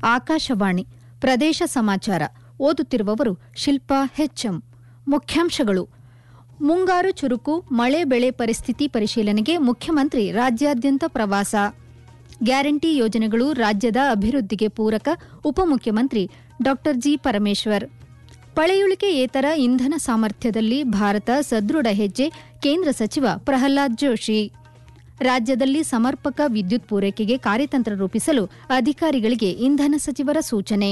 ಆಕಾಶವಾಣಿ ಪ್ರದೇಶ ಸಮಾಚಾರ ಓದುತ್ತಿರುವವರು ಶಿಲ್ಪಾ ಹೆಚ್ಎಂ ಮುಖ್ಯಾಂಶಗಳು ಮುಂಗಾರು ಚುರುಕು ಮಳೆ ಬೆಳೆ ಪರಿಸ್ಥಿತಿ ಪರಿಶೀಲನೆಗೆ ಮುಖ್ಯಮಂತ್ರಿ ರಾಜ್ಯಾದ್ಯಂತ ಪ್ರವಾಸ ಗ್ಯಾರಂಟಿ ಯೋಜನೆಗಳು ರಾಜ್ಯದ ಅಭಿವೃದ್ಧಿಗೆ ಪೂರಕ ಉಪಮುಖ್ಯಮಂತ್ರಿ ಡಾ ಜಿ ಪರಮೇಶ್ವರ್ ಪಳೆಯುಳಿಕೆಯೇತರ ಇಂಧನ ಸಾಮರ್ಥ್ಯದಲ್ಲಿ ಭಾರತ ಸದೃಢ ಹೆಜ್ಜೆ ಕೇಂದ್ರ ಸಚಿವ ಪ್ರಹ್ಲಾದ್ ಜೋಶಿ ರಾಜ್ಯದಲ್ಲಿ ಸಮರ್ಪಕ ವಿದ್ಯುತ್ ಪೂರೈಕೆಗೆ ಕಾರ್ಯತಂತ್ರ ರೂಪಿಸಲು ಅಧಿಕಾರಿಗಳಿಗೆ ಇಂಧನ ಸಚಿವರ ಸೂಚನೆ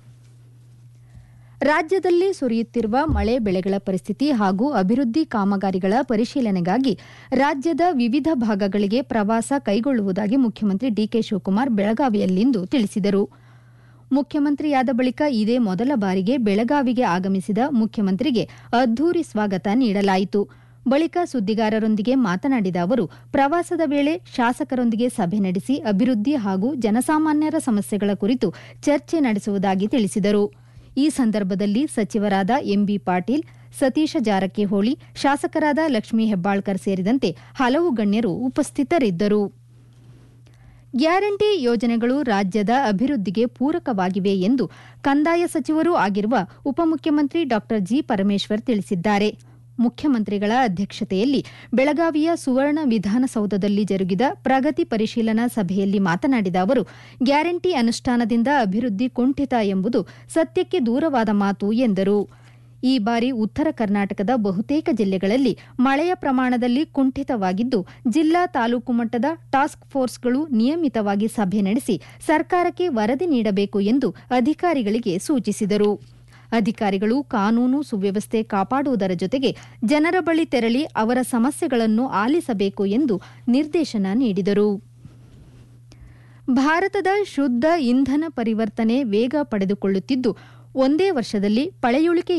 ರಾಜ್ಯದಲ್ಲಿ ಸುರಿಯುತ್ತಿರುವ ಮಳೆ ಬೆಳೆಗಳ ಪರಿಸ್ಥಿತಿ ಹಾಗೂ ಅಭಿವೃದ್ಧಿ ಕಾಮಗಾರಿಗಳ ಪರಿಶೀಲನೆಗಾಗಿ ರಾಜ್ಯದ ವಿವಿಧ ಭಾಗಗಳಿಗೆ ಪ್ರವಾಸ ಕೈಗೊಳ್ಳುವುದಾಗಿ ಮುಖ್ಯಮಂತ್ರಿ ಡಿಕೆ ಶಿವಕುಮಾರ್ ಬೆಳಗಾವಿಯಲ್ಲಿಂದು ತಿಳಿಸಿದರು ಮುಖ್ಯಮಂತ್ರಿಯಾದ ಬಳಿಕ ಇದೇ ಮೊದಲ ಬಾರಿಗೆ ಬೆಳಗಾವಿಗೆ ಆಗಮಿಸಿದ ಮುಖ್ಯಮಂತ್ರಿಗೆ ಅದ್ದೂರಿ ಸ್ವಾಗತ ನೀಡಲಾಯಿತು ಬಳಿಕ ಸುದ್ದಿಗಾರರೊಂದಿಗೆ ಮಾತನಾಡಿದ ಅವರು ಪ್ರವಾಸದ ವೇಳೆ ಶಾಸಕರೊಂದಿಗೆ ಸಭೆ ನಡೆಸಿ ಅಭಿವೃದ್ಧಿ ಹಾಗೂ ಜನಸಾಮಾನ್ಯರ ಸಮಸ್ಯೆಗಳ ಕುರಿತು ಚರ್ಚೆ ನಡೆಸುವುದಾಗಿ ತಿಳಿಸಿದರು ಈ ಸಂದರ್ಭದಲ್ಲಿ ಸಚಿವರಾದ ಎಂಬಿ ಪಾಟೀಲ್ ಸತೀಶ ಜಾರಕಿಹೊಳಿ ಶಾಸಕರಾದ ಲಕ್ಷ್ಮೀ ಹೆಬ್ಬಾಳ್ಕರ್ ಸೇರಿದಂತೆ ಹಲವು ಗಣ್ಯರು ಉಪಸ್ಥಿತರಿದ್ದರು ಗ್ಯಾರಂಟಿ ಯೋಜನೆಗಳು ರಾಜ್ಯದ ಅಭಿವೃದ್ಧಿಗೆ ಪೂರಕವಾಗಿವೆ ಎಂದು ಕಂದಾಯ ಸಚಿವರೂ ಆಗಿರುವ ಉಪಮುಖ್ಯಮಂತ್ರಿ ಡಾ ಜಿ ಪರಮೇಶ್ವರ್ ತಿಳಿಸಿದ್ದಾರೆ ಮುಖ್ಯಮಂತ್ರಿಗಳ ಅಧ್ಯಕ್ಷತೆಯಲ್ಲಿ ಬೆಳಗಾವಿಯ ಸುವರ್ಣ ವಿಧಾನಸೌಧದಲ್ಲಿ ಜರುಗಿದ ಪ್ರಗತಿ ಪರಿಶೀಲನಾ ಸಭೆಯಲ್ಲಿ ಮಾತನಾಡಿದ ಅವರು ಗ್ಯಾರಂಟಿ ಅನುಷ್ಠಾನದಿಂದ ಅಭಿವೃದ್ಧಿ ಕುಂಠಿತ ಎಂಬುದು ಸತ್ಯಕ್ಕೆ ದೂರವಾದ ಮಾತು ಎಂದರು ಈ ಬಾರಿ ಉತ್ತರ ಕರ್ನಾಟಕದ ಬಹುತೇಕ ಜಿಲ್ಲೆಗಳಲ್ಲಿ ಮಳೆಯ ಪ್ರಮಾಣದಲ್ಲಿ ಕುಂಠಿತವಾಗಿದ್ದು ಜಿಲ್ಲಾ ತಾಲೂಕು ಮಟ್ಟದ ಟಾಸ್ಕ್ ಫೋರ್ಸ್ಗಳು ನಿಯಮಿತವಾಗಿ ಸಭೆ ನಡೆಸಿ ಸರ್ಕಾರಕ್ಕೆ ವರದಿ ನೀಡಬೇಕು ಎಂದು ಅಧಿಕಾರಿಗಳಿಗೆ ಸೂಚಿಸಿದರು ಅಧಿಕಾರಿಗಳು ಕಾನೂನು ಸುವ್ಯವಸ್ಥೆ ಕಾಪಾಡುವುದರ ಜೊತೆಗೆ ಜನರ ಬಳಿ ತೆರಳಿ ಅವರ ಸಮಸ್ಯೆಗಳನ್ನು ಆಲಿಸಬೇಕು ಎಂದು ನಿರ್ದೇಶನ ನೀಡಿದರು ಭಾರತದ ಶುದ್ಧ ಇಂಧನ ಪರಿವರ್ತನೆ ವೇಗ ಪಡೆದುಕೊಳ್ಳುತ್ತಿದ್ದು ಒಂದೇ ವರ್ಷದಲ್ಲಿ ಪಳೆಯುಳಿಕೆ